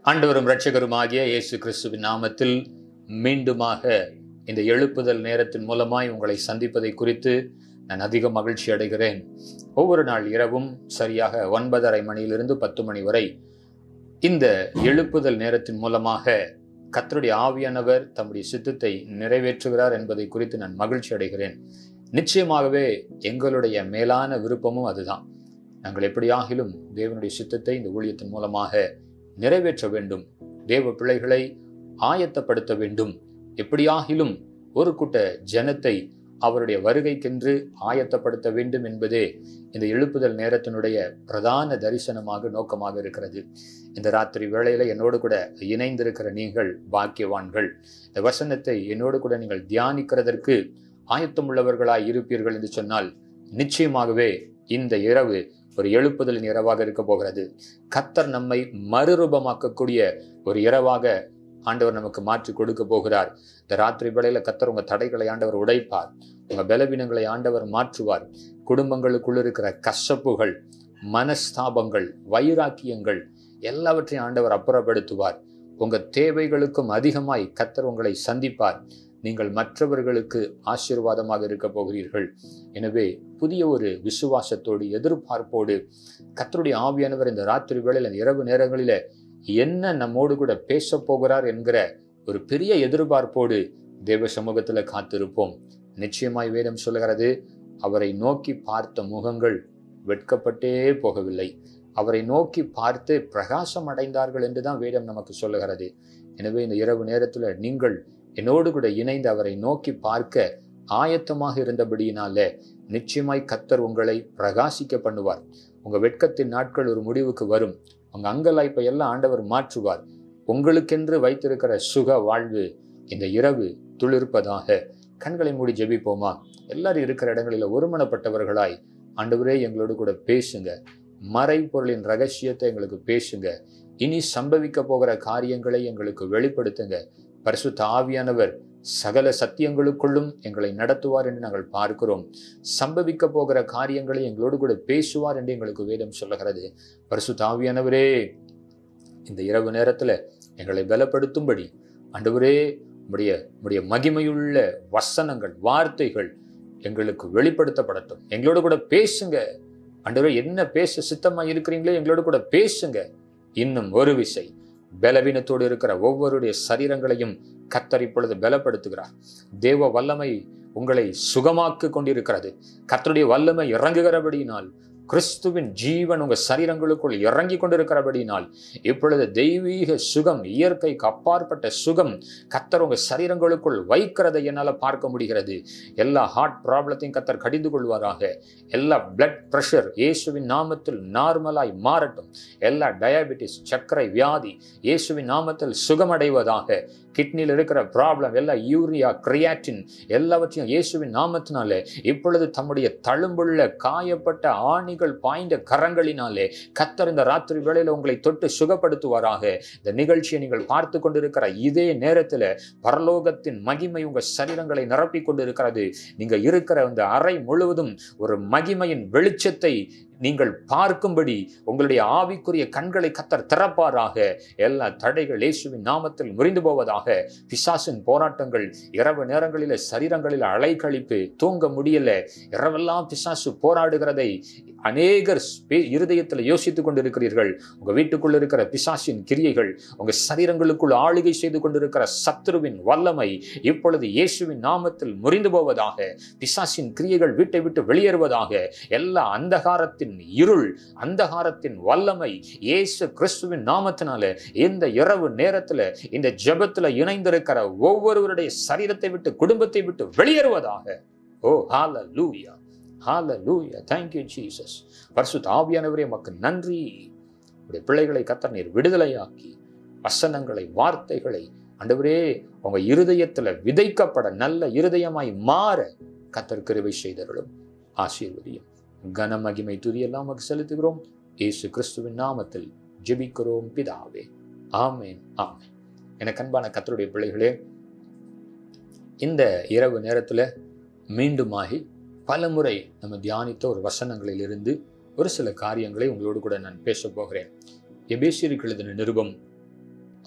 ஆண்டவரும் இரட்சகருமாகிய இயேசு கிறிஸ்துவின் நாமத்தில் மீண்டுமாக இந்த எழுப்புதல் நேரத்தின் மூலமாய் உங்களை சந்திப்பதை குறித்து நான் அதிக மகிழ்ச்சி அடைகிறேன் ஒவ்வொரு நாள் இரவும் சரியாக ஒன்பதரை மணியிலிருந்து பத்து மணி வரை இந்த எழுப்புதல் நேரத்தின் மூலமாக கர்த்தருடைய ஆவியானவர் தம்முடைய சித்தத்தை நிறைவேற்றுகிறார் என்பதை குறித்து நான் மகிழ்ச்சி அடைகிறேன் நிச்சயமாகவே எங்களுடைய மேலான விருப்பமும் அதுதான் நாங்கள் எப்படியாகிலும் தேவனுடைய சித்தத்தை இந்த ஊழியத்தின் மூலமாக நிறைவேற்ற வேண்டும் தேவ பிள்ளைகளை ஆயத்தப்படுத்த வேண்டும் எப்படியாகிலும் ஒரு கூட்ட ஜனத்தை அவருடைய வருகைக்கென்று ஆயத்தப்படுத்த வேண்டும் என்பதே இந்த எழுப்புதல் நேரத்தினுடைய பிரதான தரிசனமாக நோக்கமாக இருக்கிறது இந்த ராத்திரி வேளையில என்னோடு கூட இணைந்திருக்கிற நீங்கள் பாக்கியவான்கள் இந்த வசனத்தை என்னோடு கூட நீங்கள் தியானிக்கிறதற்கு ஆயத்தமுள்ளவர்களாய் இருப்பீர்கள் என்று சொன்னால் நிச்சயமாகவே இந்த இரவு ஒரு எழுப்புதலின் இரவாக இருக்க போகிறது கத்தர் நம்மை மறுரூபமாக்கக்கூடிய ஒரு இரவாக ஆண்டவர் நமக்கு மாற்றி கொடுக்க போகிறார் இந்த ராத்திரி வேளையில கத்தர் உங்க தடைகளை ஆண்டவர் உடைப்பார் உங்க பலவீனங்களை ஆண்டவர் மாற்றுவார் குடும்பங்களுக்குள்ள இருக்கிற கசப்புகள் மனஸ்தாபங்கள் வைராக்கியங்கள் எல்லாவற்றையும் ஆண்டவர் அப்புறப்படுத்துவார் உங்க தேவைகளுக்கும் அதிகமாய் கத்தர் உங்களை சந்திப்பார் நீங்கள் மற்றவர்களுக்கு ஆசீர்வாதமாக இருக்க போகிறீர்கள் எனவே புதிய ஒரு விசுவாசத்தோடு எதிர்பார்ப்போடு கத்தருடைய ஆவியானவர் இந்த ராத்திரி வேளையில் இந்த இரவு நேரங்களில என்ன நம்மோடு கூட பேச போகிறார் என்கிற ஒரு பெரிய எதிர்பார்ப்போடு தேவ சமூகத்துல காத்திருப்போம் நிச்சயமாய் வேதம் சொல்லுகிறது அவரை நோக்கி பார்த்த முகங்கள் வெட்கப்பட்டே போகவில்லை அவரை நோக்கி பார்த்து பிரகாசம் அடைந்தார்கள் என்றுதான் வேதம் நமக்கு சொல்லுகிறது எனவே இந்த இரவு நேரத்துல நீங்கள் என்னோடு கூட இணைந்து அவரை நோக்கி பார்க்க ஆயத்தமாக இருந்தபடியினால நிச்சயமாய் கத்தர் உங்களை பிரகாசிக்க பண்ணுவார் உங்க வெட்கத்தின் நாட்கள் ஒரு முடிவுக்கு வரும் உங்க அங்கலாய்ப்பை எல்லாம் ஆண்டவர் மாற்றுவார் உங்களுக்கென்று வைத்திருக்கிற சுக வாழ்வு இந்த இரவு துளிர்ப்பதாக கண்களை மூடி ஜெபிப்போமா எல்லாரும் இருக்கிற இடங்களில ஒருமனப்பட்டவர்களாய் ஆண்டவரே எங்களோடு கூட பேசுங்க மறைப்பொருளின் ரகசியத்தை எங்களுக்கு பேசுங்க இனி சம்பவிக்க போகிற காரியங்களை எங்களுக்கு வெளிப்படுத்துங்க பரிசுத்த ஆவியானவர் சகல சத்தியங்களுக்குள்ளும் எங்களை நடத்துவார் என்று நாங்கள் பார்க்கிறோம் சம்பவிக்க போகிற காரியங்களை எங்களோடு கூட பேசுவார் என்று எங்களுக்கு வேதம் சொல்லுகிறது பரிசுத்த ஆவியானவரே இந்த இரவு நேரத்துல எங்களை பலப்படுத்தும்படி ஆண்டவரே உடைய உடைய மகிமையுள்ள வசனங்கள் வார்த்தைகள் எங்களுக்கு வெளிப்படுத்தப்படட்டும் எங்களோடு கூட பேசுங்க ஆண்டவரே என்ன பேச சித்தமா இருக்கிறீங்களோ எங்களோடு கூட பேசுங்க இன்னும் ஒரு விசை பலவீனத்தோடு இருக்கிற ஒவ்வொருடைய சரீரங்களையும் கத்தர் இப்பொழுது பலப்படுத்துகிறார் தேவ வல்லமை உங்களை சுகமாக்கு கொண்டிருக்கிறது கத்தருடைய வல்லமை இறங்குகிறபடியினால் கிறிஸ்துவின் ஜீவன் உங்க சரீரங்களுக்குள் இறங்கி கொண்டிருக்கிறபடினால் இப்பொழுது தெய்வீக சுகம் இயற்கைக்கு அப்பாற்பட்ட சுகம் கத்தர் உங்க சரீரங்களுக்குள் வைக்கிறதை என்னால் பார்க்க முடிகிறது எல்லா ஹார்ட் ப்ராப்ளத்தையும் கத்தர் கடிந்து கொள்வாராக எல்லா பிளட் ப்ரெஷர் இயேசுவின் நாமத்தில் நார்மலாய் மாறட்டும் எல்லா டயபெட்டிஸ் சர்க்கரை வியாதி இயேசுவின் நாமத்தில் சுகமடைவதாக கிட்னியில் இருக்கிற ப்ராப்ளம் எல்லா யூரியா கிரியாட்டின் எல்லாவற்றையும் இயேசுவின் நாமத்தினாலே இப்பொழுது தம்முடைய தழும்புள்ள காயப்பட்ட ஆணிகள் பாய்ந்த கரங்களினாலே கத்தர் இந்த ராத்திரி வேளையில உங்களை தொட்டு சுகப்படுத்துவாராக இந்த நிகழ்ச்சியை நீங்கள் பார்த்து கொண்டிருக்கிற இதே நேரத்துல பரலோகத்தின் மகிமை உங்க சரீரங்களை நிரப்பி கொண்டிருக்கிறது நீங்க இருக்கிற அந்த அறை முழுவதும் ஒரு மகிமையின் வெளிச்சத்தை நீங்கள் பார்க்கும்படி உங்களுடைய ஆவிக்குரிய கண்களை கத்தர் திறப்பாராக எல்லா தடைகள் இயேசுவின் நாமத்தில் முறிந்து போவதாக பிசாசின் போராட்டங்கள் இரவு நேரங்களில சரீரங்களில் அலைக்கழிப்பு தூங்க முடியல இரவெல்லாம் பிசாசு போராடுகிறதை அநேகர் இருதயத்தில் யோசித்துக் கொண்டிருக்கிறீர்கள் உங்க வீட்டுக்குள்ள இருக்கிற பிசாசின் கிரியைகள் உங்க சரீரங்களுக்குள் ஆளுகை செய்து கொண்டிருக்கிற சத்துருவின் வல்லமை இப்பொழுது இயேசுவின் நாமத்தில் முறிந்து போவதாக பிசாசின் கிரியைகள் வீட்டை விட்டு வெளியேறுவதாக எல்லா அந்தகாரத்தின் இருள் அந்தகாரத்தின் வல்லமை இயேசு கிறிஸ்துவின் நாமத்தினால இந்த இரவு நேரத்துல இந்த ஜெபத்துல இணைந்திருக்கிற ஒவ்வொருவருடைய சரீரத்தை விட்டு குடும்பத்தை விட்டு வெளியேறுவதாக ஓ ஹால லூயா ஹால லூயா தேங்க்யூ ஜீசஸ் பரிசுத்த ஆவியானவரே மக்கு நன்றி உடைய பிள்ளைகளை கத்தர் நீர் விடுதலையாக்கி வசனங்களை வார்த்தைகளை ஆண்டவரே உங்க இருதயத்துல விதைக்கப்பட நல்ல இருதயமாய் மாற கத்தர் கிருவை செய்தருளும் ஆசீர்வதியும் கனமகிமை துதியெல்லாம் நமக்கு செலுத்துகிறோம் இயேசு கிறிஸ்துவின் நாமத்தில் ஜெபிக்கிறோம் பிதாவே ஆமேன் ஆமேன் எனக்கு அன்பான கத்தருடைய பிள்ளைகளே இந்த இரவு நேரத்துல மீண்டுமாகி பலமுறை நம்ம தியானித்த ஒரு வசனங்களிலிருந்து ஒரு சில காரியங்களை உங்களோடு கூட நான் பேச போகிறேன் எபேசியருக்கு எழுதின நிருபம்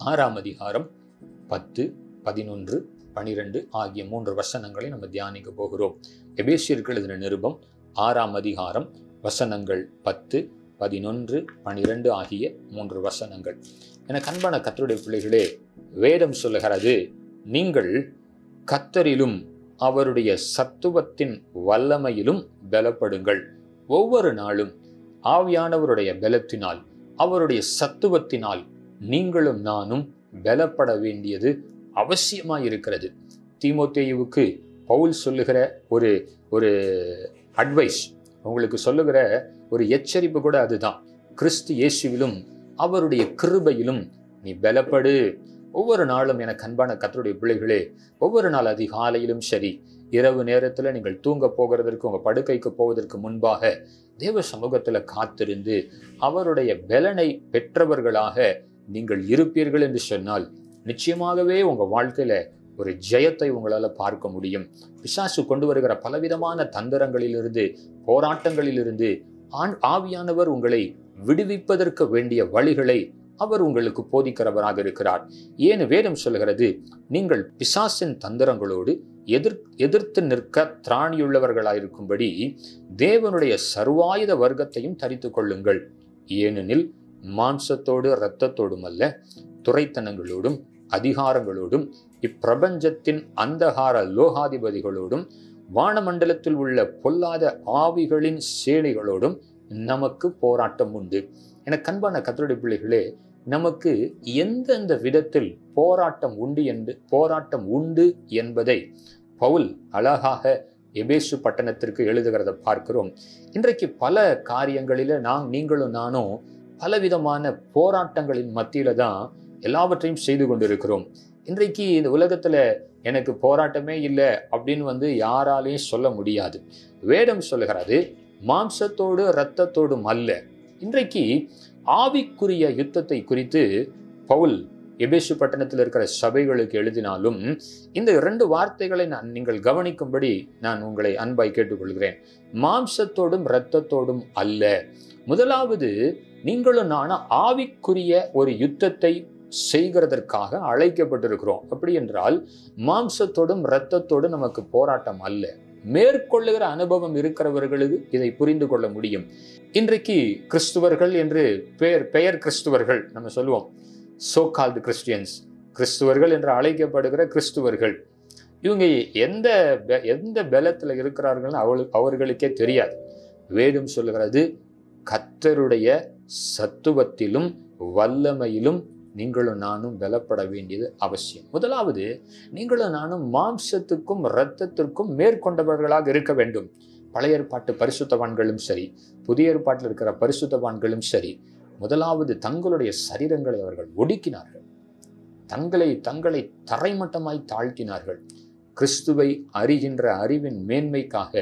ஆறாம் அதிகாரம் பத்து பதினொன்று பனிரெண்டு ஆகிய மூன்று வசனங்களை நம்ம தியானிக்க போகிறோம் எபேசியர்கள் எழுதின நிருபம் ஆறாம் அதிகாரம் வசனங்கள் பத்து பதினொன்று பனிரெண்டு ஆகிய மூன்று வசனங்கள் என கண்பான கத்தருடைய பிள்ளைகளே வேதம் சொல்லுகிறது நீங்கள் கத்தரிலும் அவருடைய சத்துவத்தின் வல்லமையிலும் பலப்படுங்கள் ஒவ்வொரு நாளும் ஆவியானவருடைய பலத்தினால் அவருடைய சத்துவத்தினால் நீங்களும் நானும் பலப்பட வேண்டியது அவசியமாய் இருக்கிறது தீமோத்தேயுவுக்கு பவுல் சொல்லுகிற ஒரு ஒரு அட்வைஸ் உங்களுக்கு சொல்லுகிற ஒரு எச்சரிப்பு கூட அதுதான் கிறிஸ்து இயேசுவிலும் அவருடைய கிருபையிலும் நீ பலப்படு ஒவ்வொரு நாளும் என கண்பான கத்தருடைய பிள்ளைகளே ஒவ்வொரு நாள் அதிகாலையிலும் சரி இரவு நேரத்தில் நீங்கள் தூங்க போகிறதற்கு உங்கள் படுக்கைக்கு போவதற்கு முன்பாக தேவ சமூகத்தில் காத்திருந்து அவருடைய பலனை பெற்றவர்களாக நீங்கள் இருப்பீர்கள் என்று சொன்னால் நிச்சயமாகவே உங்கள் வாழ்க்கையில ஒரு ஜெயத்தை உங்களால் பார்க்க முடியும் பிசாசு கொண்டு வருகிற பலவிதமான தந்திரங்களிலிருந்து போராட்டங்களிலிருந்து ஆண் ஆவியானவர் உங்களை விடுவிப்பதற்கு வேண்டிய வழிகளை அவர் உங்களுக்கு போதிக்கிறவராக இருக்கிறார் ஏன் வேதம் சொல்கிறது நீங்கள் பிசாசின் தந்திரங்களோடு எதிர் எதிர்த்து நிற்க திராணியுள்ளவர்களாயிருக்கும்படி தேவனுடைய சர்வாயுத வர்க்கத்தையும் தரித்து கொள்ளுங்கள் ஏனெனில் மாம்சத்தோடு இரத்தத்தோடும் அல்ல துறைத்தனங்களோடும் அதிகாரங்களோடும் இப்பிரபஞ்சத்தின் அந்தகார லோகாதிபதிகளோடும் வானமண்டலத்தில் உள்ள பொல்லாத ஆவிகளின் சேனைகளோடும் நமக்கு போராட்டம் உண்டு என கண்பான கத்தருடைய பிள்ளைகளே நமக்கு எந்தெந்த விதத்தில் போராட்டம் உண்டு என்று போராட்டம் உண்டு என்பதை பவுல் அழகாக எபேசு பட்டணத்திற்கு எழுதுகிறத பார்க்கிறோம் இன்றைக்கு பல காரியங்களில நான் நீங்களும் நானும் பலவிதமான போராட்டங்களின் மத்தியில தான் எல்லாவற்றையும் செய்து கொண்டிருக்கிறோம் இன்றைக்கு இந்த உலகத்துல எனக்கு போராட்டமே இல்லை அப்படின்னு வந்து யாராலையும் சொல்ல முடியாது வேதம் சொல்லுகிறது மாம்சத்தோடு இரத்தத்தோடும் அல்ல இன்றைக்கு ஆவிக்குரிய யுத்தத்தை குறித்து பவுல் எபேசு பட்டணத்தில் இருக்கிற சபைகளுக்கு எழுதினாலும் இந்த இரண்டு வார்த்தைகளை நான் நீங்கள் கவனிக்கும்படி நான் உங்களை அன்பாய் கேட்டுக்கொள்கிறேன் மாம்சத்தோடும் இரத்தத்தோடும் அல்ல முதலாவது நீங்களும் நானும் ஆவிக்குரிய ஒரு யுத்தத்தை செய்கிறதற்காக அழைக்கப்பட்டிருக்கிறோம் அப்படி என்றால் மாம்சத்தோடும் இரத்தத்தோடும் நமக்கு போராட்டம் அல்ல மேற்கொள்ளுகிற அனுபவம் இருக்கிறவர்களுக்கு இதை புரிந்து கொள்ள முடியும் இன்றைக்கு கிறிஸ்துவர்கள் என்று பெயர் பெயர் கிறிஸ்துவர்கள் நம்ம சொல்லுவோம் சோ கால்டு கிறிஸ்டியன்ஸ் கிறிஸ்துவர்கள் என்று அழைக்கப்படுகிற கிறிஸ்துவர்கள் இவங்க எந்த எந்த பலத்தில் இருக்கிறார்கள் அவளு அவர்களுக்கே தெரியாது வேதம் சொல்லுகிறது கத்தருடைய சத்துவத்திலும் வல்லமையிலும் நீங்களும் நானும் பலப்பட வேண்டியது அவசியம் முதலாவது நீங்களும் நானும் மாம்சத்துக்கும் இரத்தத்திற்கும் மேற்கொண்டவர்களாக இருக்க வேண்டும் பழைய ஏற்பாட்டு பரிசுத்தவான்களும் சரி புதிய ஏற்பாட்டில் இருக்கிற பரிசுத்தவான்களும் சரி முதலாவது தங்களுடைய சரீரங்களை அவர்கள் ஒடுக்கினார்கள் தங்களை தங்களை தரைமட்டமாய் தாழ்த்தினார்கள் கிறிஸ்துவை அறிகின்ற அறிவின் மேன்மைக்காக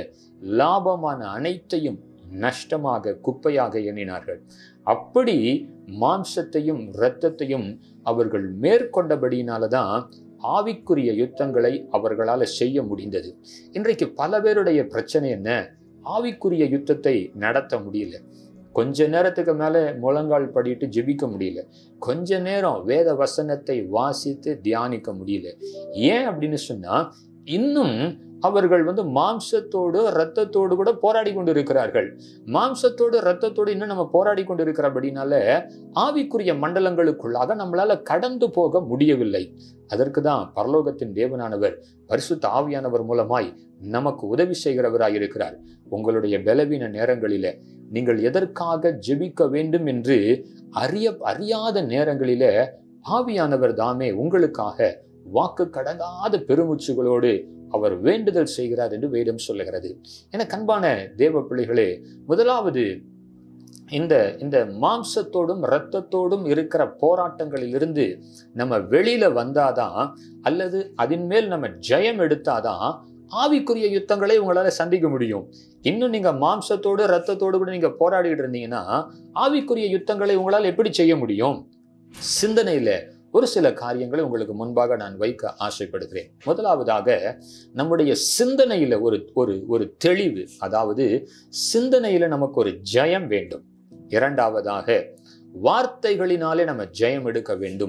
லாபமான அனைத்தையும் நஷ்டமாக குப்பையாக எண்ணினார்கள் அப்படி மாம்சத்தையும் இரத்தத்தையும் அவர்கள் மேற்கொண்டபடியினால தான் ஆவிக்குரிய யுத்தங்களை அவர்களால் செய்ய முடிந்தது இன்றைக்கு பல பேருடைய பிரச்சனை என்ன ஆவிக்குரிய யுத்தத்தை நடத்த முடியல கொஞ்ச நேரத்துக்கு மேலே முழங்கால் படிட்டு ஜெபிக்க முடியல கொஞ்ச நேரம் வேத வசனத்தை வாசித்து தியானிக்க முடியல ஏன் அப்படின்னு சொன்னா இன்னும் அவர்கள் வந்து மாம்சத்தோடு இரத்தத்தோடு கூட போராடி கொண்டு இருக்கிறார்கள் மாம்சத்தோடு இரத்தத்தோடு இன்னும் நம்ம போராடி கொண்டு இருக்கிறபடினால ஆவிக்குரிய மண்டலங்களுக்குள்ளாக நம்மளால கடந்து போக முடியவில்லை அதற்கு தான் பரலோகத்தின் தேவனானவர் பரிசுத்த ஆவியானவர் மூலமாய் நமக்கு உதவி செய்கிறவராய் இருக்கிறார் உங்களுடைய பலவீன நேரங்களில நீங்கள் எதற்காக ஜெபிக்க வேண்டும் என்று அறிய அறியாத நேரங்களில ஆவியானவர் தாமே உங்களுக்காக வாக்கு கடங்காத பெருமூச்சுகளோடு அவர் வேண்டுதல் செய்கிறார் என்று வேதம் சொல்லுகிறது என கண்பான தேவ பிள்ளைகளே முதலாவது இந்த இந்த மாம்சத்தோடும் இரத்தத்தோடும் இருக்கிற போராட்டங்களிலிருந்து நம்ம வெளியில வந்தாதான் அல்லது அதன் மேல் நம்ம ஜெயம் எடுத்தாதான் ஆவிக்குரிய யுத்தங்களை உங்களால சந்திக்க முடியும் இன்னும் நீங்க மாம்சத்தோடு ரத்தத்தோடு கூட நீங்க போராடிட்டு இருந்தீங்கன்னா ஆவிக்குரிய யுத்தங்களை உங்களால் எப்படி செய்ய முடியும் சிந்தனையில ஒரு சில காரியங்களை உங்களுக்கு முன்பாக நான் வைக்க ஆசைப்படுகிறேன் முதலாவதாக நம்முடைய சிந்தனையில ஒரு ஒரு ஒரு தெளிவு அதாவது சிந்தனையில நமக்கு ஒரு ஜெயம் வேண்டும் இரண்டாவதாக வார்த்தைகளினாலே நம்ம ஜெயம் எடுக்க வேண்டும்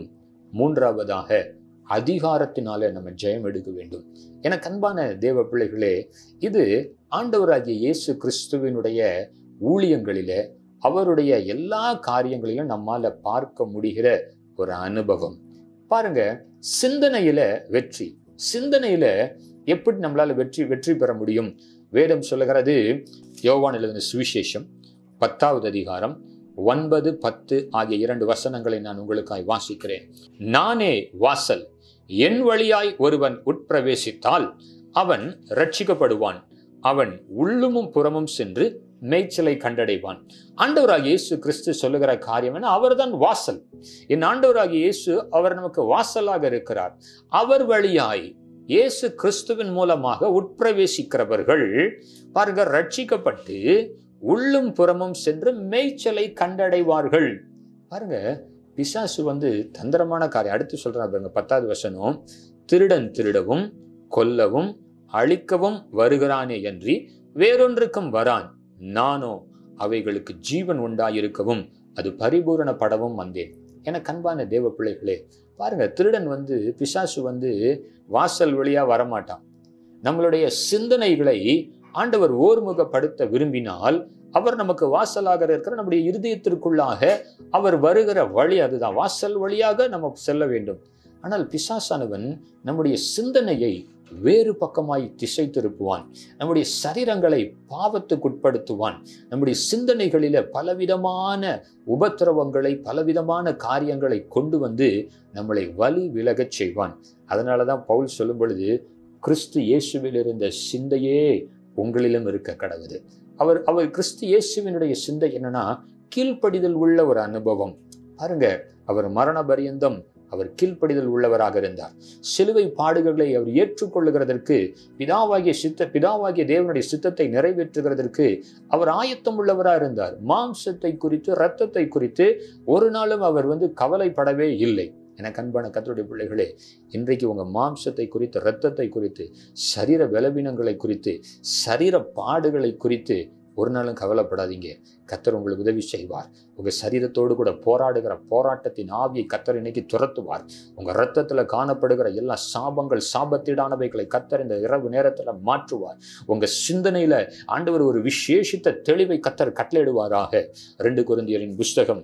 மூன்றாவதாக அதிகாரத்தினால நம்ம ஜெயம் எடுக்க வேண்டும் எனக்கு அன்பான தேவ பிள்ளைகளே இது ஆண்டவராகிய இயேசு கிறிஸ்துவினுடைய ஊழியங்களிலே அவருடைய எல்லா காரியங்களிலும் நம்மால பார்க்க முடிகிற ஒரு அனுபவம் பாருங்க சிந்தனையில வெற்றி சிந்தனையில எப்படி நம்மளால வெற்றி வெற்றி பெற முடியும் வேதம் சொல்லுகிறது யோவான் எழுதின சுவிசேஷம் பத்தாவது அதிகாரம் ஒன்பது பத்து ஆகிய இரண்டு வசனங்களை நான் உங்களுக்காய் வாசிக்கிறேன் நானே வாசல் என் வழியாய் ஒருவன் உட்பிரவேசித்தால் அவன் ரட்சிக்கப்படுவான் அவன் உள்ளுமும் புறமும் சென்று மேய்ச்சலை கண்டடைவான் ஆண்டவராக இயேசு கிறிஸ்து சொல்லுகிற காரியம் என்ன அவர்தான் வாசல் என் ஆண்டவராக இயேசு அவர் நமக்கு வாசலாக இருக்கிறார் அவர் வழியாய் இயேசு கிறிஸ்துவின் மூலமாக உட்பிரவேசிக்கிறவர்கள் பாருங்க ரட்சிக்கப்பட்டு உள்ளும் புறமும் சென்று மேய்ச்சலை கண்டடைவார்கள் பாருங்க பிசாசு வந்து தந்திரமான காரியம் அடுத்து சொல்றாங்க பாருங்க பத்தாவது வசனம் திருடன் திருடவும் கொல்லவும் அழிக்கவும் வருகிறானே அன்றி வேறொன்றுக்கும் வரான் நானோ அவைகளுக்கு ஜீவன் உண்டாயிருக்கவும் அது பரிபூரணப்படவும் வந்தேன் என கண்பான தேவ பிள்ளைகளே பாருங்க திருடன் வந்து பிசாசு வந்து வாசல் வழியா வரமாட்டான் நம்மளுடைய சிந்தனைகளை ஆண்டவர் ஓர்முகப்படுத்த விரும்பினால் அவர் நமக்கு வாசலாக இருக்கிற நம்முடைய இருதயத்திற்குள்ளாக அவர் வருகிற வழி அதுதான் வாசல் வழியாக நம்ம செல்ல வேண்டும் ஆனால் பிசாசானவன் நம்முடைய சிந்தனையை வேறு பக்கமாய் திசை திருப்புவான் நம்முடைய சரீரங்களை பாவத்துக்குட்படுத்துவான் நம்முடைய சிந்தனைகளில பலவிதமான உபத்திரவங்களை பலவிதமான காரியங்களை கொண்டு வந்து நம்மளை வலி விலகச் செய்வான் அதனால தான் பவுல் சொல்லும் பொழுது கிறிஸ்து இயேசுவில் இருந்த சிந்தையே உங்களிலும் இருக்க கடவுது அவர் அவர் கிறிஸ்து இயேசுவினுடைய சிந்தை என்னன்னா கீழ்ப்படிதல் உள்ள ஒரு அனுபவம் பாருங்க அவர் மரண பரியந்தம் அவர் கீழ்ப்படிதல் உள்ளவராக இருந்தார் சிலுவை பாடுகளை அவர் ஏற்றுக்கொள்ளுகிறதற்கு பிதாவாகிய சித்த பிதாவாகிய தேவனுடைய சித்தத்தை நிறைவேற்றுகிறதற்கு அவர் ஆயத்தம் உள்ளவராக இருந்தார் மாம்சத்தை குறித்து இரத்தத்தை குறித்து ஒரு நாளும் அவர் வந்து கவலைப்படவே இல்லை எனக்கு அன்பான கத்தருடைய பிள்ளைகளே இன்றைக்கு உங்க மாம்சத்தை குறித்து இரத்தத்தை குறித்து சரீர பலவீனங்களை குறித்து சரீர பாடுகளை குறித்து ஒரு நாளும் கவலைப்படாதீங்க கத்தர் உங்களுக்கு உதவி செய்வார் உங்க சரீரத்தோடு கூட போராடுகிற போராட்டத்தின் ஆவியை கத்தர் இன்னைக்கு துரத்துவார் உங்க ரத்தத்துல காணப்படுகிற எல்லா சாபங்கள் சாபத்தீடானவைகளை கத்தர் இந்த இரவு நேரத்துல மாற்றுவார் உங்க சிந்தனையில ஆண்டவர் ஒரு விசேஷித்த தெளிவை கத்தர் கட்டளையிடுவாராக ரெண்டு குருந்தியரின் புஸ்தகம்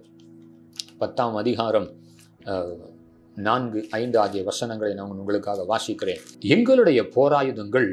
பத்தாம் அதிகாரம் அஹ், நான்கு ஐந்து ஆகிய வசனங்களை நான் உங்களுக்காக வாசிக்கிறேன் எங்களுடைய போராயுதங்கள்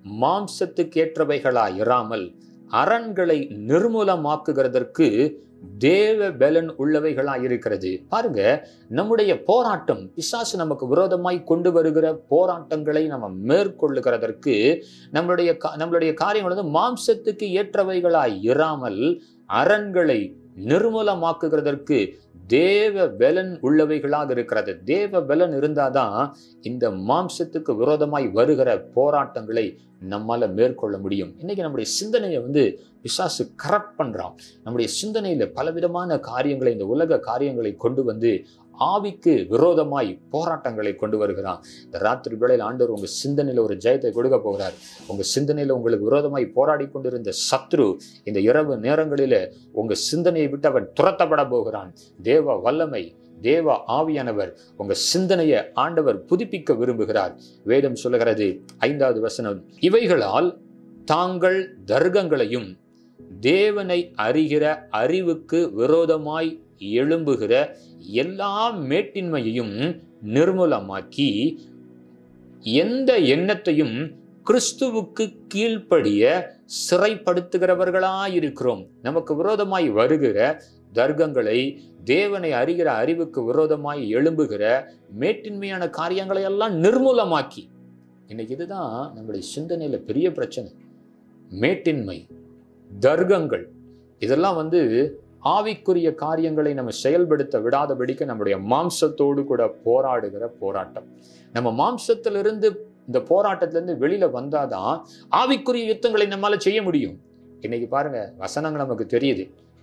மாம்சத்துக்கேற்றவைகளா இராமல் அரண்களை நிர்மூலமாக்குகிறதற்கு தேவ பலன் உள்ளவைகளா இருக்கிறது பாருங்க நம்முடைய போராட்டம் பிசாசு நமக்கு விரோதமாய் கொண்டு வருகிற போராட்டங்களை நம்ம மேற்கொள்ளுகிறதற்கு நம்மளுடைய கா- நம்மளுடைய காரியங்கள் வந்து மாம்சத்துக்கு ஏற்றவைகளாய் இராமல் அரண்களை நிர்மூலமாக்குகிறதற்கு தேவ பலன் உள்ளவைகளாக இருக்கிறது தேவ பலன் இருந்தாதான் இந்த மாம்சத்துக்கு விரோதமாய் வருகிற போராட்டங்களை நம்மால மேற்கொள்ள முடியும் இன்னைக்கு நம்முடைய சிந்தனையை வந்து பிசாசு கரெக்ட் பண்றான் நம்முடைய சிந்தனையில பலவிதமான காரியங்களை இந்த உலக காரியங்களை கொண்டு வந்து ஆவிக்கு விரோதமாய் போராட்டங்களை கொண்டு வருகிறான் இந்த ராத்திரி வேளையில் ஆண்டவர் உங்க சிந்தனையில ஒரு ஜெயத்தை கொடுக்க போகிறார் உங்க சிந்தனையில உங்களுக்கு விரோதமாய் போராடி கொண்டிருந்த சத்ரு இந்த இரவு நேரங்களில உங்க சிந்தனையை விட்டு அவன் துரத்தப்பட போகிறான் தேவ வல்லமை தேவ ஆவியானவர் உங்க சிந்தனையை ஆண்டவர் புதுப்பிக்க விரும்புகிறார் வேதம் சொல்லுகிறது ஐந்தாவது வசனம் இவைகளால் தாங்கள் தர்க்கங்களையும் தேவனை அறிகிற அறிவுக்கு விரோதமாய் எழும்புகிற எல்லா மேட்டின்மையையும் நிர்மூலமாக்கி எந்த எண்ணத்தையும் கிறிஸ்துவுக்கு கீழ்ப்படிய சிறைப்படுத்துகிறவர்களாயிருக்கிறோம் நமக்கு விரோதமாய் வருகிற தர்க்கங்களை தேவனை அறிகிற அறிவுக்கு விரோதமாய் எழும்புகிற மேட்டின்மையான காரியங்களை எல்லாம் நிர்மூலமாக்கி இன்னைக்கு இதுதான் நம்மளுடைய சிந்தனையில பெரிய பிரச்சனை மேட்டின்மை தர்க்கங்கள் இதெல்லாம் வந்து ஆவிக்குரிய காரியங்களை நம்ம செயல்படுத்த விடாதபடிக்கு நம்முடைய மாம்சத்தோடு கூட போராடுகிற போராட்டம் நம்ம மாம்சத்திலிருந்து இந்த போராட்டத்திலிருந்து வெளியில வந்தாதான் ஆவிக்குரிய யுத்தங்களை நம்மால செய்ய முடியும் இன்னைக்கு பாருங்க வசனங்கள் நமக்கு தெரியுது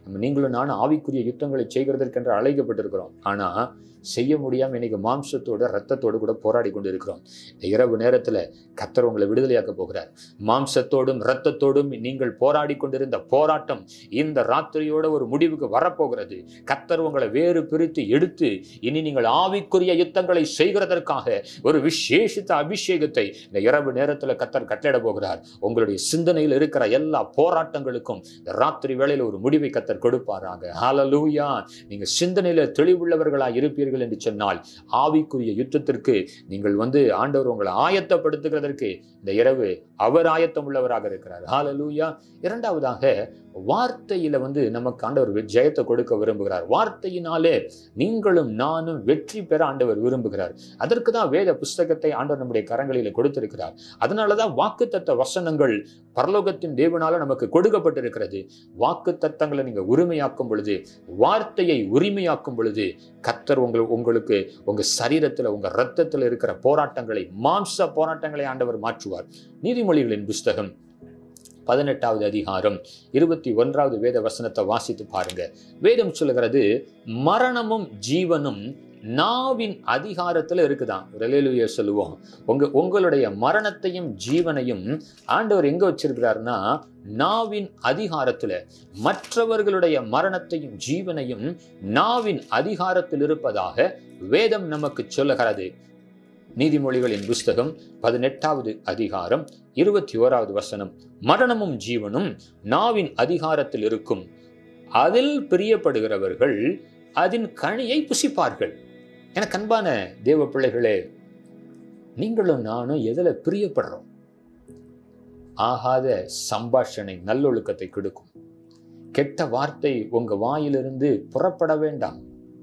நம்ம நீங்களும் நானும் ஆவிக்குரிய யுத்தங்களை செய்கிறதற்கென்று அழைக்கப்பட்டிருக்கிறோம் ஆனா செய்ய முடியாம இன்னைக்கு மாம்சத்தோட ரத்தத்தோடு கூட போராடி கொண்டு இருக்கிறோம் இந்த இரவு நேரத்துல கத்தர் உங்களை விடுதலையாக்க போகிறார் மாம்சத்தோடும் இரத்தத்தோடும் நீங்கள் போராடி கொண்டிருந்த போராட்டம் இந்த ராத்திரியோட ஒரு முடிவுக்கு வரப்போகிறது கத்தர் உங்களை வேறு பிரித்து எடுத்து இனி நீங்கள் ஆவிக்குரிய யுத்தங்களை செய்கிறதற்காக ஒரு விசேஷித்த அபிஷேகத்தை இந்த இரவு நேரத்துல கத்தர் கட்டளிட போகிறார் உங்களுடைய சிந்தனையில் இருக்கிற எல்லா போராட்டங்களுக்கும் இந்த ராத்திரி வேளையில ஒரு முடிவை கத்தர் கொடுப்பாராங்க ஹalleluya நீங்க சிந்தனையில தெளிவுள்ளவர்களாய் இருப்பீர்கள் என்று சொன்னால் ஆவிக்குரிய யுத்தத்திற்கு நீங்கள் வந்து ஆண்டவர் உங்களை ஆயத்தப்படுத்துகிறதற்கு இந்த இரவு அவர் ஆயத்தம் உள்ளவராக இருக்கிறார் ஹalleluya இரண்டாவதாக வார்த்தையில வந்து நமக்கு ஆண்டவர் வெ- ஜெயத்தை கொடுக்க விரும்புகிறார் வார்த்தையினாலே நீங்களும் நானும் வெற்றி பெற ஆண்டவர் விரும்புகிறார் அதற்கு தான் வேத புஸ்தகத்தை ஆண்டவர் நம்முடைய கரங்களில் கொடுத்திருக்கிறார் அதனாலதான் வாக்குத்தத்த வசனங்கள் பரலோகத்தின் தேவனால நமக்கு கொடுக்கப்பட்டிருக்கிறது வாக்கு தத்தங்களை நீங்க உரிமையாக்கும் பொழுது வார்த்தையை உரிமையாக்கும் பொழுது கத்தர் உங்கள் உங்களுக்கு உங்க சரீரத்துல உங்க ரத்தத்துல இருக்கிற போராட்டங்களை மாம்ச போராட்டங்களை ஆண்டவர் மாற்றுவார் நீதிமொழிகளின் புஸ்தகம் பதினெட்டாவது அதிகாரம் இருபத்தி ஒன்றாவது வேத வசனத்தை வாசித்து பாருங்க வேதம் சொல்லுகிறது மரணமும் ஜீவனும் நாவின் அதிகாரத்துல இருக்குதான் ரெலேலுயா சொல்லுவோம் உங்க உங்களுடைய மரணத்தையும் ஜீவனையும் ஆண்டவர் எங்க வச்சிருக்கிறாருன்னா நாவின் அதிகாரத்துல மற்றவர்களுடைய மரணத்தையும் ஜீவனையும் நாவின் அதிகாரத்தில் இருப்பதாக வேதம் நமக்கு சொல்லுகிறது நீதிமொழிகளின் புஸ்தகம் பதினெட்டாவது அதிகாரம் இருபத்தி ஓராவது வசனம் மரணமும் ஜீவனும் நாவின் அதிகாரத்தில் இருக்கும் அதில் பிரியப்படுகிறவர்கள் அதன் கனியை புசிப்பார்கள் எனக்கு அன்பான தேவ பிள்ளைகளே நீங்களும் நானும் எதில் பிரியப்படுறோம் ஆகாத சம்பாஷணை நல்லொழுக்கத்தை கொடுக்கும் கெட்ட வார்த்தை உங்க வாயிலிருந்து புறப்பட வேண்டாம்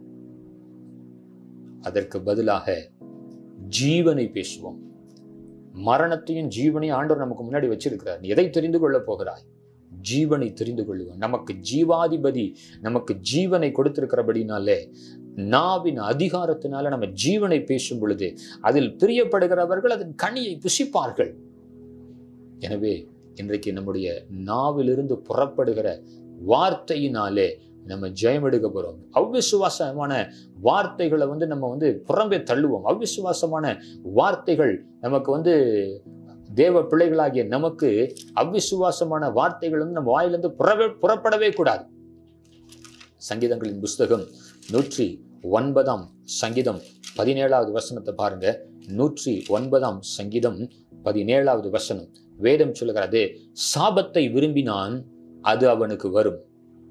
அதற்கு பதிலாக ஜீவனை பேசுவோம் மரணத்தையும் ஜீவனையும் ஆண்டவர் நமக்கு முன்னாடி வச்சிருக்கிறார் நீ எதை தெரிந்து கொள்ள போகிறாய் ஜீவனை தெரிந்து கொள்ளுவோம் நமக்கு ஜீவாதிபதி நமக்கு ஜீவனை கொடுத்திருக்கிறபடினாலே நாவின் அதிகாரத்தினால நம்ம ஜீவனை பேசும் பொழுது அதில் பிரியப்படுகிறவர்கள் அதன் கனியை புசிப்பார்கள் எனவே இன்றைக்கு நம்முடைய நாவிலிருந்து புறப்படுகிற வார்த்தையினாலே நம்ம ஜெயம் எடுக்க போறோம் அவ்விசுவாசமான வார்த்தைகளை வந்து நம்ம வந்து புறம்பே தள்ளுவோம் அவ்விசுவாசமான வார்த்தைகள் நமக்கு வந்து தேவ பிள்ளைகளாகிய நமக்கு அவ்விசுவாசமான வார்த்தைகள் வந்து நம்ம வாயிலிருந்து புறவே புறப்படவே கூடாது சங்கீதங்களின் புஸ்தகம் நூற்றி ஒன்பதாம் சங்கீதம் பதினேழாவது வசனத்தை பாருங்க நூற்றி ஒன்பதாம் சங்கீதம் பதினேழாவது வசனம் வேதம் சொல்லுகிறது சாபத்தை விரும்பினான் அது அவனுக்கு வரும்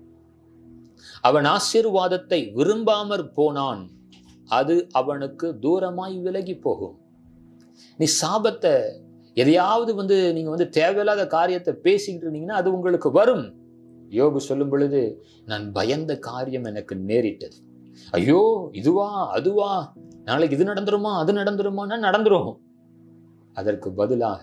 அவன் ஆசீர்வாதத்தை விரும்பாமற் போனான் அது அவனுக்கு தூரமாய் விலகி போகும் நீ சாபத்தை எதையாவது வந்து நீங்க வந்து தேவையில்லாத காரியத்தை பேசிக்கிட்டு இருந்தீங்கன்னா அது உங்களுக்கு வரும் யோபு சொல்லும் பொழுது நான் பயந்த காரியம் எனக்கு நேரிட்டது ஐயோ இதுவா அதுவா நாளைக்கு இது நடந்துருமா அது நடந்துருமான்னா நடந்துரும் அதற்கு பதிலாக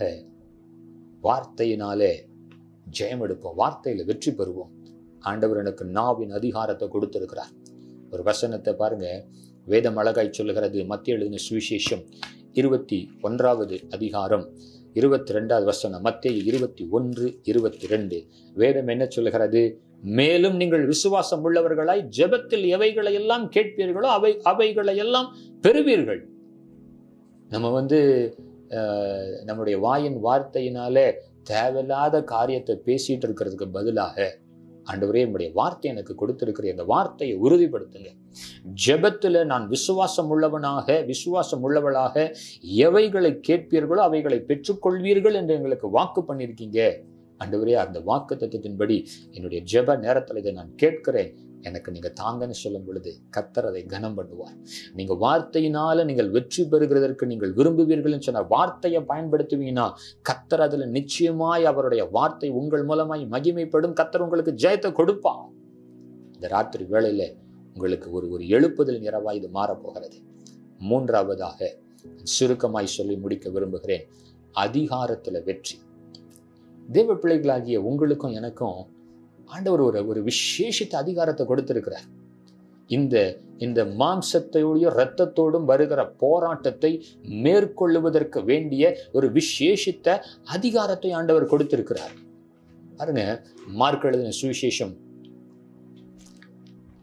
வார்த்தையினாலே ஜெயம் எடுப்போம் வார்த்தையில வெற்றி பெறுவோம் ஆண்டவர் எனக்கு நாவின் அதிகாரத்தை கொடுத்திருக்கிறார் ஒரு வசனத்தை பாருங்க வேதம் அழகாய் சொல்லுகிறது மத்திய எழுதின சுவிசேஷம் இருபத்தி ஒன்றாவது அதிகாரம் இருபத்தி ரெண்டாவது வசனம் மத்திய இருபத்தி ஒன்று இருபத்தி ரெண்டு வேதம் என்ன சொல்லுகிறது மேலும் நீங்கள் விசுவாசம் உள்ளவர்களாய் ஜெபத்தில் எவைகளை எல்லாம் கேட்பீர்களோ அவை அவைகளை எல்லாம் பெறுவீர்கள் நம்ம வந்து அஹ், நம்முடைய வாயின் வார்த்தையினாலே தேவையில்லாத காரியத்தை பேசிட்டு இருக்கிறதுக்கு பதிலாக ஆண்டவரே என்னுடைய வார்த்தை எனக்கு கொடுத்திருக்கிற இந்த வார்த்தையை உறுதிப்படுத்துங்க ஜெபத்துல நான் விசுவாசம் உள்ளவனாக விசுவாசம் உள்ளவளாக எவைகளை கேட்பீர்களோ அவைகளை பெற்றுக்கொள்வீர்கள் என்று எங்களுக்கு வாக்கு பண்ணியிருக்கீங்க ஆண்டவரே அந்த வாக்கு தத்துவத்தின்படி என்னுடைய ஜெப நேரத்தில் இதை நான் கேட்கிறேன் எனக்கு நீங்க தாங்கன்னு சொல்லும் பொழுது கத்தர் அதை கனம் பண்ணுவார் நீங்க வார்த்தையினால நீங்கள் வெற்றி பெறுகிறதற்கு நீங்கள் விரும்புவீர்கள்னு சொன்ன வார்த்தையை பயன்படுத்துவீங்கன்னா கத்தர் அதுல நிச்சயமாய் அவருடைய வார்த்தை உங்கள் மூலமாய் மகிமைப்படும் கத்தர் உங்களுக்கு ஜெயத்தை கொடுப்பா இந்த ராத்திரி வேளையில உங்களுக்கு ஒரு ஒரு எழுப்புதல் இரவாய் இது மாறப்போகிறது மூன்றாவதாக சுருக்கமாய் சொல்லி முடிக்க விரும்புகிறேன் அதிகாரத்துல வெற்றி தேவ பிள்ளைகளாகிய உங்களுக்கும் எனக்கும் ஆண்டவர் ஒரு ஒரு விசேஷித்த அதிகாரத்தை கொடுத்திருக்கிறார் இந்த இந்த மாம்சத்தோடையும் இரத்தத்தோடும் வருகிற போராட்டத்தை மேற்கொள்ளுவதற்கு வேண்டிய ஒரு விசேஷித்த அதிகாரத்தை ஆண்டவர் கொடுத்திருக்கிறார் பாருங்க மார்க் எழுதின சுவிசேஷம்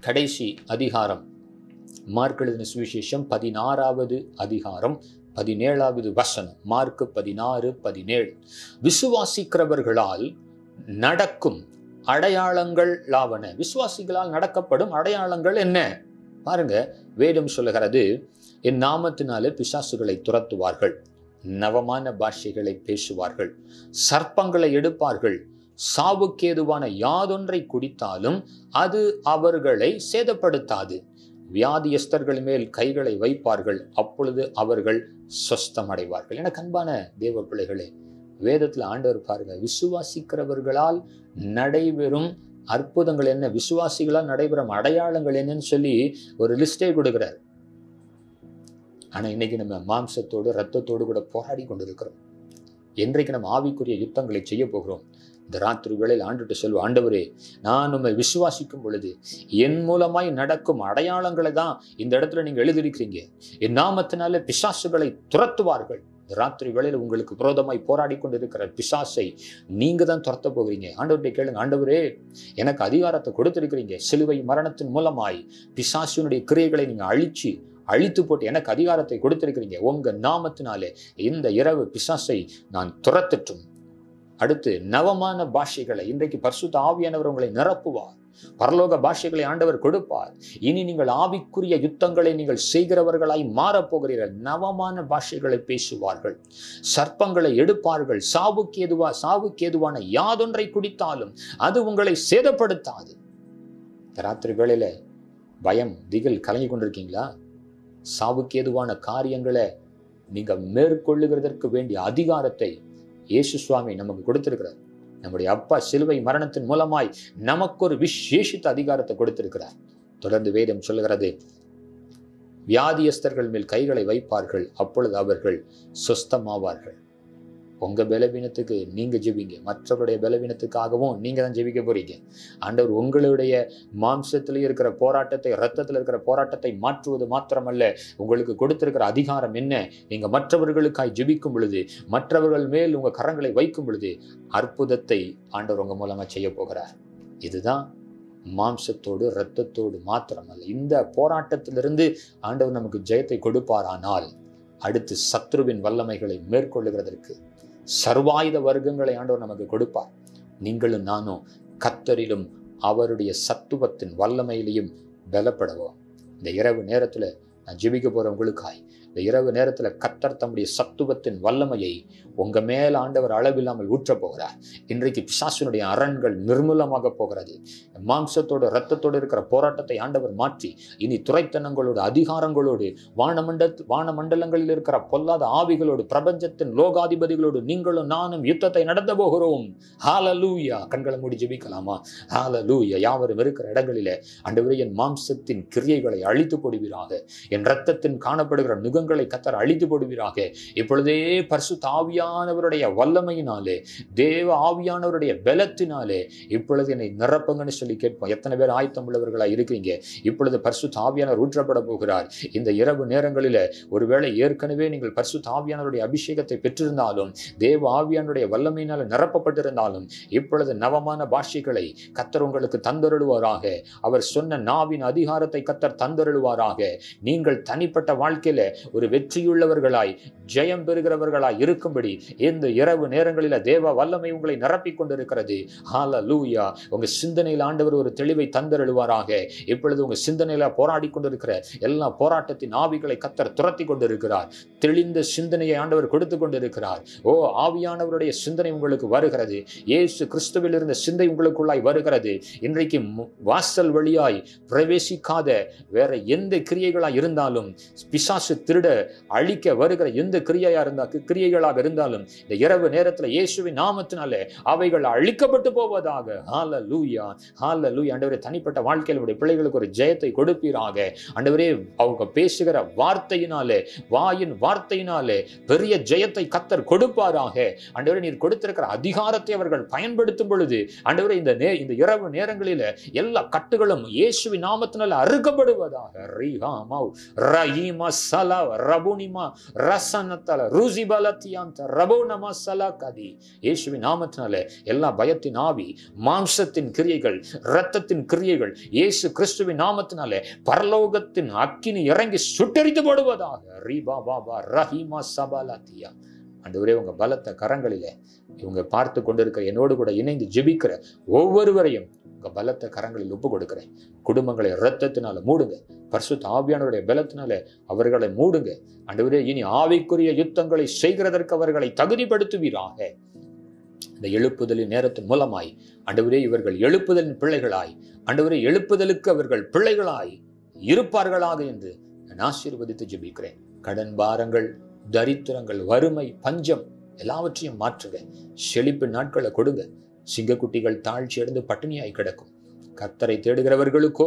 கடைசி அதிகாரம் மார்க் எழுதின சுவிசேஷம் பதினாறாவது அதிகாரம் பதினேழாவது வசனம் மார்க்கு பதினாறு பதினேழு விசுவாசிக்கிறவர்களால் நடக்கும் அடையாளங்கள் லாவன விசுவாசிகளால் நடக்கப்படும் அடையாளங்கள் என்ன பாருங்க வேதம் சொல்லுகிறது என் நாமத்தினாலே பிசாசுகளை துரத்துவார்கள் நவமான பாஷைகளை பேசுவார்கள் சர்ப்பங்களை எடுப்பார்கள் சாவுக்கேதுவான யாதொன்றை குடித்தாலும் அது அவர்களை சேதப்படுத்தாது வியாதியஸ்தர்கள் மேல் கைகளை வைப்பார்கள் அப்பொழுது அவர்கள் சொஸ்தமடைவார்கள் என கண்பான தேவ பிள்ளைகளே வேதத்தில் ஆண்டவர் பாருங்க விசுவாசிக்கிறவர்களால் நடைபெறும் அற்புதங்கள் என்ன விசுவாசிகளால் நடைபெறும் அடையாளங்கள் என்னன்னு சொல்லி ஒரு லிஸ்டே கொடுக்கிறார் ஆனா இன்னைக்கு நம்ம மாம்சத்தோடு ரத்தத்தோடு கூட போராடி கொண்டிருக்கிறோம் என்றைக்கு நம்ம ஆவிக்குரிய யுத்தங்களை செய்ய போகிறோம் இந்த ராத்திரி வேளையில் ஆண்டுட்டு சொல்வோம் ஆண்டவரே நான் உண்மை விசுவாசிக்கும் பொழுது என் மூலமாய் நடக்கும் அடையாளங்களை தான் இந்த இடத்துல நீங்க எழுதியிருக்கிறீங்க என் நாமத்தினால பிசாசுகளை துரத்துவார்கள் இந்த ராத்திரி வேளையில் உங்களுக்கு விரோதமாய் போராடி கொண்டிருக்கிற பிசாசை நீங்க தான் துரத்த போகிறீங்க ஆண்டவர்கிட்ட கேளுங்க ஆண்டவரே எனக்கு அதிகாரத்தை கொடுத்திருக்கிறீங்க சிலுவை மரணத்தின் மூலமாய் பிசாசினுடைய கிரியைகளை நீங்க அழிச்சு அழித்து போட்டு எனக்கு அதிகாரத்தை கொடுத்திருக்கிறீங்க உங்க நாமத்தினாலே இந்த இரவு பிசாசை நான் துரத்தட்டும் அடுத்து நவமான பாஷைகளை இன்றைக்கு பரிசுத்த ஆவியானவர் உங்களை நிரப்புவார் பரலோக பாஷைகளை ஆண்டவர் கொடுப்பார் இனி நீங்கள் ஆவிக்குரிய யுத்தங்களை நீங்கள் செய்கிறவர்களாய் மாறப்போகிறீர்கள் நவமான பாஷைகளை பேசுவார்கள் சர்ப்பங்களை எடுப்பார்கள் சாவுக்கு எதுவா சாவுக்கு எதுவான யாதொன்றை குடித்தாலும் அது உங்களை சேதப்படுத்தாது இந்த ராத்திரி வேளையில பயம் திகில் கலங்கி கொண்டிருக்கீங்களா சாவுக்கு ஏதுவான காரியங்களை நீங்க மேற்கொள்ளுகிறதற்கு வேண்டிய அதிகாரத்தை இயேசு சுவாமி நமக்கு கொடுத்திருக்கிறார் நம்முடைய அப்பா சிலுவை மரணத்தின் மூலமாய் நமக்கு ஒரு விசேஷித்த அதிகாரத்தை கொடுத்திருக்கிறார் தொடர்ந்து வேதம் சொல்லுகிறது வியாதியஸ்தர்கள் மேல் கைகளை வைப்பார்கள் அப்பொழுது அவர்கள் சொஸ்தமாவார்கள் உங்க பலவீனத்துக்கு நீங்க ஜெபிங்க மற்றவருடைய பலவீனத்துக்காகவும் நீங்க தான் ஜெபிக்க போறீங்க ஆண்டவர் உங்களுடைய மாம்சத்தில் இருக்கிற போராட்டத்தை ரத்தத்தில் இருக்கிற போராட்டத்தை மாற்றுவது மாத்திரமல்ல உங்களுக்கு கொடுத்திருக்கிற அதிகாரம் என்ன நீங்க மற்றவர்களுக்காய் ஜெபிக்கும் பொழுது மற்றவர்கள் மேல் உங்க கரங்களை வைக்கும் பொழுது அற்புதத்தை ஆண்டவர் உங்க மூலமா செய்ய போகிறார் இதுதான் மாம்சத்தோடு இரத்தத்தோடு மாத்திரமல்ல இந்த போராட்டத்திலிருந்து ஆண்டவர் நமக்கு ஜெயத்தை கொடுப்பாரானால் அடுத்து சத்ருவின் வல்லமைகளை மேற்கொள்ளுகிறதற்கு சர்வாயுத வர்க்கங்களை ஆண்டவர் நமக்கு கொடுப்பார் நீங்களும் நானும் கத்தரிலும் அவருடைய சத்துவத்தின் வல்லமையிலையும் பலப்படவோம் இந்த இரவு நேரத்துல நான் ஜெபிக்க போற உங்களுக்காய் இந்த இரவு நேரத்துல கத்தர் தம்முடைய சத்துவத்தின் வல்லமையை உங்க மேல ஆண்டவர் அளவில்லாமல் ஊற்ற போகிறார் இன்றைக்கு பிசாசுனுடைய அரண்கள் நிர்மூலமாக போகிறது மாம்சத்தோடு ரத்தத்தோடு இருக்கிற போராட்டத்தை ஆண்டவர் மாற்றி இனி துறைத்தனங்களோடு அதிகாரங்களோடு வானமண்ட வானமண்டலங்களில் இருக்கிற பொல்லாத ஆவிகளோடு பிரபஞ்சத்தின் லோகாதிபதிகளோடு நீங்களும் நானும் யுத்தத்தை நடத்த போகிறோம் ஹாலலூயா கண்களை மூடி ஜெபிக்கலாமா ஹாலலூயா யாவரும் இருக்கிற இடங்களிலே ஆண்டவரே என் மாம்சத்தின் கிரியைகளை அழித்து போடுவீராக என் ரத்தத்தின் காணப்படுகிற நுகங்களை கத்தர் அழித்து போடுவீராக இப்பொழுதே பரிசு ஆவியானவருடைய வல்லமையினாலே தேவ ஆவியானவருடைய பலத்தினாலே இப்பொழுது என்னை நிரப்புங்கன்னு சொல்லி கேட்போம் எத்தனை பேர் ஆயத்தம் உள்ளவர்களா இருக்கீங்க இப்பொழுது பரிசு ஆவியானவர் ஊற்றப்பட போகிறார் இந்த இரவு நேரங்களில ஒருவேளை ஏற்கனவே நீங்கள் பரிசு ஆவியானவருடைய அபிஷேகத்தை பெற்றிருந்தாலும் தேவ ஆவியானுடைய வல்லமையினால நிரப்பப்பட்டிருந்தாலும் இப்பொழுது நவமான பாஷைகளை கத்தர் உங்களுக்கு தந்தருளுவாராக அவர் சொன்ன நாவின் அதிகாரத்தை கத்தர் தந்தருளுவாராக நீங்கள் தனிப்பட்ட வாழ்க்கையில ஒரு வெற்றியுள்ளவர்களாய் ஜெயம் பெறுகிறவர்களாய் இருக்கும்படி இந்த இரவு நேரங்களில தேவ வல்லமை உங்களை நிரப்பிக் கொண்டிருக்கிறது ஹால லூயா உங்க சிந்தனையில் ஆண்டவர் ஒரு தெளிவை தந்தருளுவாராக இப்பொழுது உங்க சிந்தனையில போராடி கொண்டிருக்கிற எல்லா போராட்டத்தின் ஆவிகளை கத்தர் துரத்தி கொண்டிருக்கிறார் தெளிந்த சிந்தனையை ஆண்டவர் கொடுத்து கொண்டிருக்கிறார் ஓ ஆவியானவருடைய சிந்தனை உங்களுக்கு வருகிறது இயேசு கிறிஸ்துவில் இருந்த சிந்தை உங்களுக்குள்ளாய் வருகிறது இன்றைக்கு மு- வாசல் வழியாய் பிரவேசிக்காத வேற எந்த கிரியைகளாய் இருந்தாலும் பிசாசு திருட அழிக்க வருகிற எந்த கிரியையா இருந்தா கிரியைகளாக இருந்தாலும் இந்த இரவு நேரத்துல இயேசுவின் நாமத்தினாலே அவைகள் அழிக்கப்பட்டு போவதாக ஹால லூயா ஹால லூயா ஆண்டவரே தனிப்பட்ட வாழ்க்கையில் உடைய பிள்ளைகளுக்கு ஒரு ஜெயத்தை கொடுப்பீராக ஆண்டவரே அவங்க பேசுகிற வார்த்தையினாலே வாயின் வார்த்தையினாலே பெரிய ஜெயத்தை கத்தர் கொடுப்பாராக ஆண்டவரே நீர் கொடுத்திருக்கிற அதிகாரத்தை அவர்கள் பயன்படுத்தும் பொழுது ஆண்டவரே இந்த நே இந்த இரவு நேரங்களில எல்லா கட்டுகளும் இயேசுவின் நாமத்தினால அறுக்கப்படுவதாக ரீஹா மௌ ரஹீம சலவ ரபுனிமா ரசனத்தல ருசி பலத்தியாந்த ரபோனமா சலாகதி இயேசுவின் நாமத்தினாலே எல்லா பயத்தின் ஆவி மாம்சத்தின் கிரியைகள் இரத்தத்தின் கிரியைகள் இயேசு கிறிஸ்துவின் நாமத்தினாலே பரலோகத்தின் அக்கினி இறங்கி சுட்டெரித்து போடுவதாக ரீபா பாபா ரஹீமா சபாலாத்தியா ஆண்டவரே உங்க பலத்த கரங்களிலே இவங்க பார்த்து கொண்டிருக்கிற என்னோடு கூட இணைந்து ஜெபிக்கிற ஒவ்வொருவரையும் உங்க பலத்த கரங்களில் ஒப்பு கொடுக்கிறேன் குடும்பங்களை இரத்தத்தினால மூடுங்க பரிசுத்த ஆவியானவருடைய பலத்தினால அவர்களை மூடுங்க ஆண்டவரே இனி ஆவிக்குரிய யுத்தங்களை செய்கிறதற்கு அவர்களை தகுதிப்படுத்துவீராக இந்த எழுப்புதலின் நேரத்தின் மூலமாய் ஆண்டவரே இவர்கள் எழுப்புதலின் பிள்ளைகளாய் ஆண்டவரே எழுப்புதலுக்கு அவர்கள் பிள்ளைகளாய் இருப்பார்களாக என்று நான் ஆசீர்வதித்து ஜெபிக்கிறேன் கடன் பாரங்கள் தரித்திரங்கள் வறுமை பஞ்சம் எல்லாவற்றையும் மாற்றுங்க செழிப்பு நாட்களை கொடுங்க சிங்கக்குட்டிகள் தாழ்ச்சி அடைந்து பட்டினியாய் கிடக்கும் கர்த்தரை தேடுகிறவர்களுக்கோ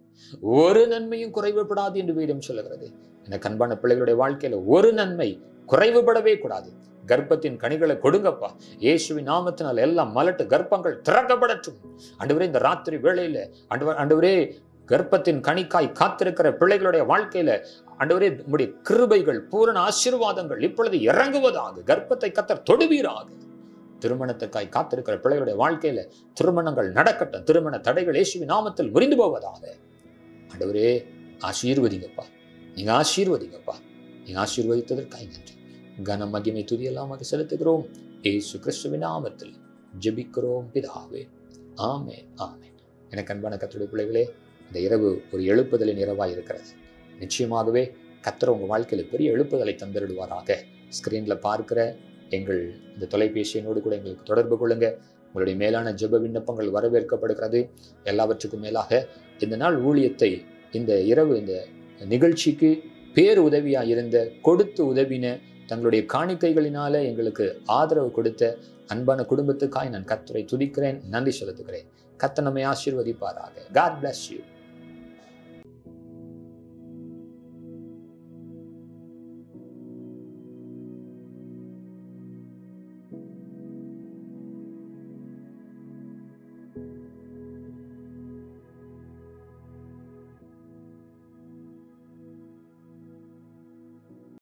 ஒரு நன்மையும் குறைவுபடாது என்று வேதம் சொல்லுகிறது எனக்கு அன்பான பிள்ளைகளுடைய வாழ்க்கையில ஒரு நன்மை குறைவுபடவே கூடாது கர்ப்பத்தின் கனிகளை கொடுங்கப்பா இயேசுவின் நாமத்தினால் எல்லாம் மலட்டு கர்ப்பங்கள் திறக்கப்படட்டும் ஆண்டவரே இந்த ராத்திரி வேளையில ஆண்டவர் ஆண்டவரே கர்ப்பத்தின் கனிக்காய் காத்திருக்கிற பிள்ளைகளுடைய வாழ்க்கையில ஆண்டவரே உம்முடைய கிருபைகள் பூரண ஆசீர்வாதங்கள் இப்பொழுது இறங்குவதாக கர்ப்பத்தை கத்தர் தொடுவீராக திருமணத்துக்காய் காத்திருக்கிற பிள்ளைகளுடைய வாழ்க்கையில திருமணங்கள் நடக்கட்டும் திருமண தடைகள் இயேசுவின் நாமத்தில் முறிந்து போவதாக ஆண்டவரே ஆசீர்வதிங்கப்பா நீங்க ஆசீர்வதிங்கப்பா நீங்க ஆசீர்வதித்ததற்காய் நன்றி கன மகிமை துதியெல்லாம் அது செலுத்துகிறோம் ஏசு கிறிஸ்துவின் நாமத்தில் ஜெபிக்கிறோம் பிதாவே ஆமே ஆமே எனக்கு அன்பான கத்துடைய பிள்ளைகளே இந்த இரவு ஒரு எழுப்புதலின் இரவாய் இருக்கிறது நிச்சயமாகவே கத்தர் உங்கள் வாழ்க்கையில் பெரிய எழுப்புதலை தந்திடுவாராக ஸ்க்ரீனில் பார்க்கிற எங்கள் இந்த தொலைபேசி எண்ணோடு கூட எங்களுக்கு தொடர்பு கொள்ளுங்க உங்களுடைய மேலான ஜெப விண்ணப்பங்கள் வரவேற்கப்படுகிறது எல்லாவற்றுக்கும் மேலாக இந்த நாள் ஊழியத்தை இந்த இரவு இந்த நிகழ்ச்சிக்கு பேர் உதவியாக இருந்த கொடுத்து உதவின தங்களுடைய காணிக்கைகளினால எங்களுக்கு ஆதரவு கொடுத்த அன்பான குடும்பத்துக்காய் நான் கத்தரை துதிக்கிறேன் நன்றி செலுத்துகிறேன் கத்த நம்மை ஆசீர்வதிப்பாராக காட் bless you